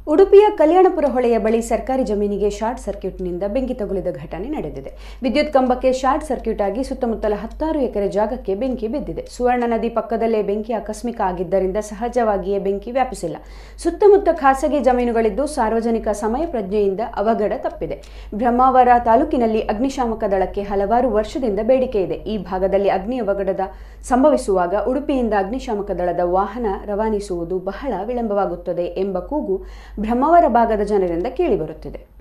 ಉಡುಪಿಯ ಕಲ್ಯಾಣಪುರ ಹೊಳೆಯ ಬಳಿ ಸರ್ಕಾರಿ ಜಮೀನಿಗೆ ಶಾರ್ಟ್ ಸರ್ಕ್ಯೂಟ್ನಿಂದ ಬೆಂಕಿ ತಗುಲಿದ ಘಟನೆ ನಡೆದಿದೆ ವಿದ್ಯುತ್ ಕಂಬಕ್ಕೆ ಶಾರ್ಟ್ ಸರ್ಕ್ಯೂಟ್ ಆಗಿ ಸುತ್ತಮುತ್ತಲ ಹತ್ತಾರು ಎಕರೆ ಜಾಗಕ್ಕೆ ಬೆಂಕಿ ಬಿದ್ದಿದೆ ಸುವರ್ಣ ನದಿ ಪಕ್ಕದಲ್ಲೇ ಬೆಂಕಿ ಆಕಸ್ಮಿಕ ಆಗಿದ್ದರಿಂದ ಸಹಜವಾಗಿಯೇ ಬೆಂಕಿ ವ್ಯಾಪಿಸಿಲ್ಲ ಸುತ್ತಮುತ್ತ ಖಾಸಗಿ ಜಮೀನುಗಳಿದ್ದು ಸಾರ್ವಜನಿಕ ಸಮಯ ಪ್ರಜ್ಞೆಯಿಂದ ಅವಘಡ ತಪ್ಪಿದೆ ಬ್ರಹ್ಮಾವರ ತಾಲೂಕಿನಲ್ಲಿ ಅಗ್ನಿಶಾಮಕ ದಳಕ್ಕೆ ಹಲವಾರು ವರ್ಷದಿಂದ ಬೇಡಿಕೆ ಇದೆ ಈ ಭಾಗದಲ್ಲಿ ಅಗ್ನಿ ಅವಘಡದ ಸಂಭವಿಸುವಾಗ ಉಡುಪಿಯಿಂದ ಅಗ್ನಿಶಾಮಕ ದಳದ ವಾಹನ ರವಾನಿಸುವುದು ಬಹಳ ವಿಳಂಬವಾಗುತ್ತದೆ ಎಂಬ ಕೂಗು ಬ್ರಹ್ಮಾವರ ಭಾಗದ ಜನರಿಂದ ಕೇಳಿಬರುತ್ತಿದೆ